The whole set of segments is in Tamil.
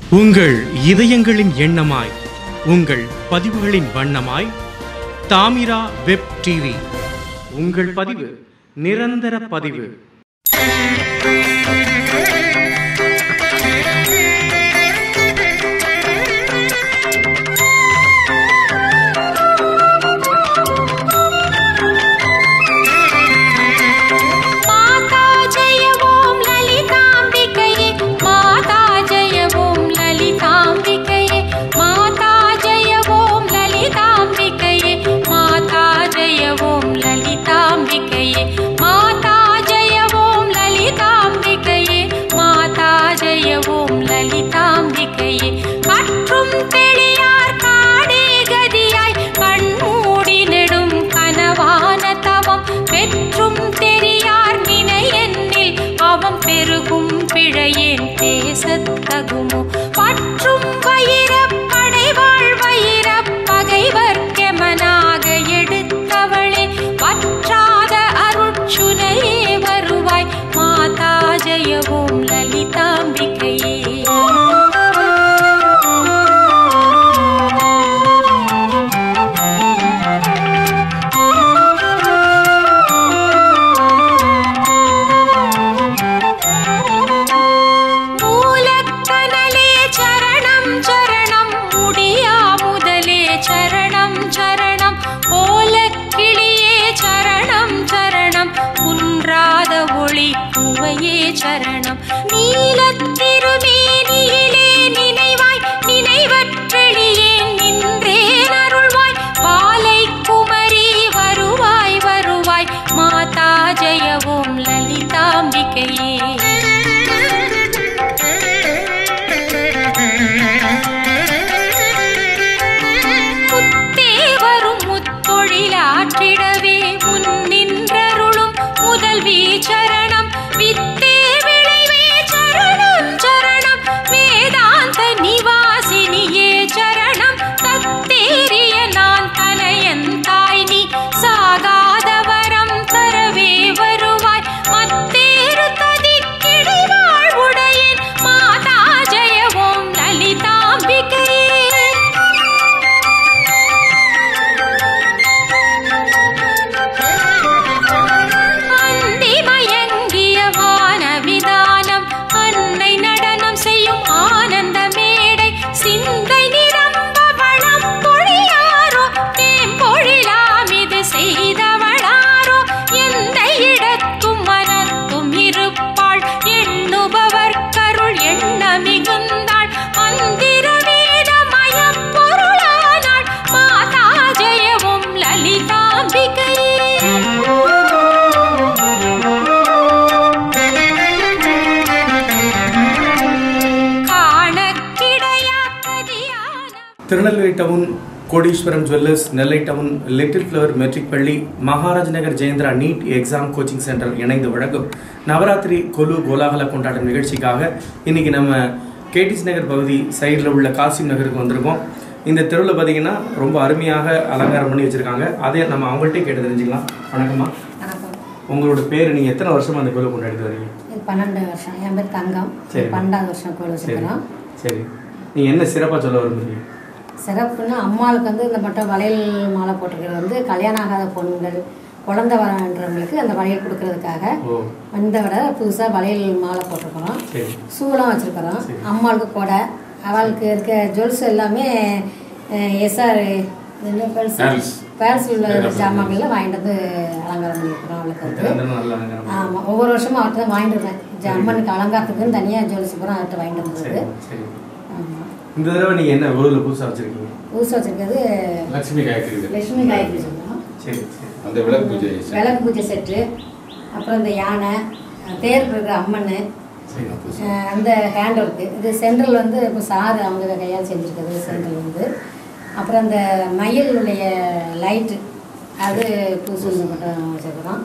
உங்கள் இதயங்களின் எண்ணமாய் உங்கள் பதிவுகளின் வண்ணமாய் தாமிரா வெப் டிவி உங்கள் பதிவு நிரந்தர பதிவு மாதா ஜெய ஓம் லலிதாம்பிகையே மாதா ஜெய ஓம் லலிதாம்பிகையே மாதா ஜெய ஓம் லலிதாம்பிகையே மாதா ஜெய ஓம் லலிதாம்பிகையே மாதா ஜெய ஓம் லலிதாம்பிகையே மாதா ஜெய ஓம் லலிதாம்பிகையே கற்றும் தெளியார் காடே கதியாய் கண்மூடி நெடும் கனவான தவம் பெற்றும் தெரியார் நினையெண்ணில் அவம் பெருகும் பிழையேன் பேசத்தகுமோ பற்றும் வயிறப் படைவாழ் வயிறப் பகைவர்க்கெமனாக எடுத்தவளே வற்றாத அருட்சுனையே வருவாய் மாதா ஜெய ஓம் லலிதாம்பிகையே மூலக்கனலே சரணம் சரணம் முடியா முதலே சரணம் சரணம் ஓலக்கிளியே சரணம் சரணம் குன்றாத ஒளி பூவையே சரணம் நீலத்திருமேனியிலே நினைவாய் நினைவற்றெளியே நின்றேன் அருள்வாய் பாலை குமரி வருவாய் வருவாய் மாதா ஜெய ஓம் லலிதாம்பிகையே முத்தே வரும் முத்தொழிலாற்றிடவே முன் நின்றருளும் முதல்வி சரணம் வித்தே விளைவே சரணம் சரணம் வேதாந்த நிவாசினியே சரணம் தத்தேறிய நான் தனையன் தாய் நீ சாகாத வரம் தரவே வருவாய் மத்தேறு ததிக்கிடை வாழ்வுடையேன் மாதா ஜெய ஓம் லலிதாம்பிகையே அந்தி மயங்கிய வானவிதானம் அன்னை நடனம் செய்யும் ஆனந்த மேடை சிந்தை நிரம்ப வளம் பொழியாரோ தேம்பொழிலாம் இது செய்தவளாரோ எந்த இடத்தும் மனத்தும் இருப்பாள் எண்ணுபவர் கருள் எண்ண மிகுந்தாள் மந்திர வேதமய பொருளானாள் மாதா ஜெயவும் லலிதாம்பிகையே காணக்கிடையாக்கதியான Tirunelveli town Kodeeswaram jewellers Nellai town little flower matric பள்ளி Maharaj Nagar Jayendra NEET exam coaching centre இணைந்து வழங்கும் நவராத்திரி கொலு கோலாகல கொண்டாட்டம் நிகழ்ச்சிக்காக இன்னைக்கு நம்ம கேடிஸ் நகர் பகுதி சைடில் உள்ள காசிம் நகருக்கு வந்திருக்கோம் இந்த தெருவில் பார்த்தீங்கன்னா ரொம்ப அருமையாக அலங்காரம் பண்ணி வச்சுருக்காங்க அதே நம்ம அவங்கள்ட்டே கேட்டு தெரிஞ்சுக்கலாம் வணக்கம்மா வணக்கம் உங்களோட பேர் நீங்கள் எத்தனை வருஷமா அந்த கோயிலை கொண்டாடிட்டு வரீங்க இது பன்னெண்டு வருஷம் என் பேர் தங்கம் சரி. பன்னெண்டாவது வருஷம் கோயில் சரி வச்சுக்கிறோம் சரி நீங்கள் என்ன சிறப்பாக சொல்ல விரும்புறீங்க சிறப்புன்னா அம்மாளுக்கு வந்து இந்த மட்டும் வளையல் மாலை போட்டிருக்கிறது வந்து கல்யாணம் ஆகாத பொண்ணுங்கள் குழந்தை வரன்றவங்களுக்கு அந்த வளையல் கொடுக்கறதுக்காக ஓ இந்த விட புதுசாக வளையல் மாலை போட்டிருக்கிறோம் சரி சூலாம் வச்சுருக்கிறோம் சரி. அம்மாளுக்கு கொடை அவளுக்கு இருக்க ஜுவல்ஸ் எல்லாமே எஸ்ஆர் என்ன பேல்ஸ் Pearls. பேல்ஸ் உள்ள ஜாமான்களில் வாங்கிட்டு வந்து அலங்காரம் பண்ணியிருக்கிறோம் அவளுக்கு வந்து திறந்தன நல்ல அலங்காரம் ஆமாம் ஒவ்வொரு வருஷமும் அவர்கிட்ட தான் வாங்கிட்டு இருந்தேன் ஜ- அம்மனுக்கு அலங்காரத்துக்குன்னு தனியாக ஜுவல்ஸ் பூரா அவர்கிட்ட வாங்கிட்டு சரி வந்தது சரி ஆமாம் இந்த தடவை நீங்கள் என்ன ஊரில் புதுசாக வச்சுருக்கீங்க புதுசாக வச்சிருக்கிறது லட்சுமி காயத்ரி இது. லட்சுமி காயத்ரி சொல்லுவோம் சரி சரி அந்த விளக்கு பூஜை set. விளக்கு பூஜை செட்டு அப்புறம் இந்த யானை தேர் இருக்கிற அம்மன் சரி அஹ் அந்த ஹேண்ட் ஒர்க்கு இது சென்ட்ரல் வந்து இப்போ சார் அவங்க கையால் செஞ்சுருக்குது சென்ட்ரல் வந்து அப்புறம் அந்த மயிலுடைய லைட்டு அது புதுசு மட்டும் வச்சுருக்கிறோம்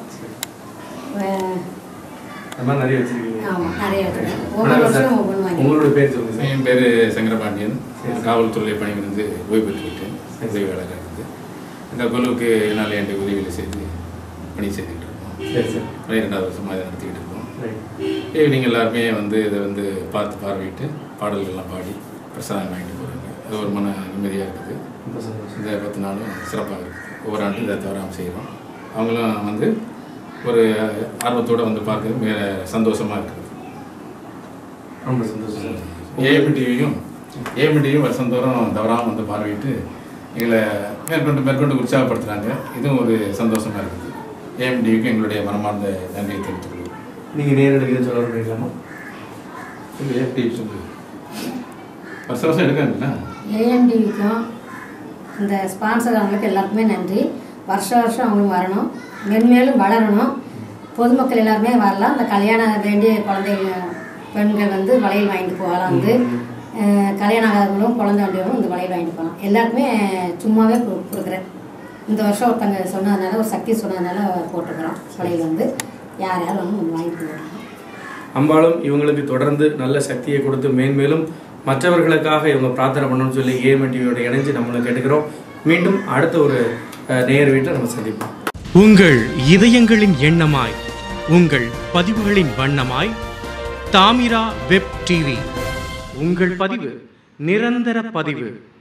அந்த மாதிரி நிறைய வச்சிருக்கீங்க ஆமாம் நிறைய வச்சுருக்கோம் ஒவ்வொரு வணக்கம் சார். வருஷம் ஒவ்வொன்று வாங்கி உங்களோட பேர் சொல்லுங்க சார் என் பேர் சங்கரபாண்டியன் சரி. காவல்துறை பணியிலிருந்து ஓய்வு பெற்றுவிட்டேன் சரி. உதவியாளராக இருந்து இந்த குழுவுக்கு என்னால் என் உதவியில் செய்து பணி செய்துக்கிட்டு இருக்கோம் சரி சார் பன்னிரெண்டாவது வருஷமாக இதை நடத்திக்கிட்டு இருக்கோம் ரைட் ஈவினிங் எல்லாருமே வந்து இதை வந்து பார்த்து பார்வையிட்டு பாடல்கள்லாம் பாடி பிரசாதம் வாங்கிட்டு போகிறாங்க அது ஒரு மன நிம்மதியாக இருக்குது ரொம்ப சந்தோஷம் இந்த பத்து நாளும் சிறப்பாக இருக்குது ஒவ்வொரு ஆண்டும் இதை தவறாமல் செய்கிறோம் அவங்களும் வந்து ஒரு ஆர்வத்தோடு வந்து பார்க்கறது மிக சந்தோஷமாக இருக்குது ரொம்ப சந்தோஷம் ஏஎம் டிவியும் ஏஎம் டிவியும் வருஷந்தோறும் தவறாமல் வந்து பார்வையிட்டு எங்களை மேற்கொண்டு மேற்கொண்டு உற்சாகப்படுத்துகிறாங்க இதுவும் ஒரு சந்தோஷமாக இருக்குது ஏஎம் டிவிக்கு எங்களுடைய மனமார்ந்த நன்றியை தெரிவித்துக் கொள்கிறோம் நீங்கள் நேரடியாக சொல்ல முடியலாமா ஏஎம் டிவி சொல்லு வருஷம் வருஷம் எடுக்காங்கல்ல ஏஎன்டிவிக்கும் இந்த ஸ்பான்சர் அவங்களுக்கு எல்லாருக்குமே நன்றி வருஷம் வருஷம் அவங்களும் வரணும் மென்மேலும் வளரணும் பொதுமக்கள் எல்லாருமே வரலாம் இந்த கல்யாணம் வேண்டிய குழந்தைங்க பெண்கள் வந்து வளையல் வாங்கிட்டு போகலாம் வந்து அஹ், கல்யாணம் ஆகாதவங்களும் குழந்தை வேண்டியவங்களும் இந்த வளையல் வாங்கிட்டு போகலாம் எல்லாருக்குமே சும்மாவே கொடு- கொடுக்குறேன் இந்த வருஷம் ஒருத்தங்க சொன்னதுனால ஒரு சக்தி சொன்னதுனால போட்டுக்கிறோம் வளையல் வந்து யார் யார் வந்து வாங்கிட்டு போகிறாங்க அம்பாளும் இவங்களுக்கு தொடர்ந்து நல்ல சக்தியை கொடுத்து மேன்மேலும் மற்றவர்களுக்காக இவங்க பிரார்த்தனை பண்ணணும்னு சொல்லி ஏஎம் டிவியோட இணைஞ்சு நம்மளை கேட்டுக்கிறோம் மீண்டும் அடுத்த ஒரு அஹ், நேயர் வீட்டில் நம்ம சந்திப்போம் உங்கள் இதயங்களின் எண்ணமாய் உங்கள் பதிவுகளின் வண்ணமாய் தாமிரா வெப் டிவி உங்கள் பதிவு நிரந்தர பதிவு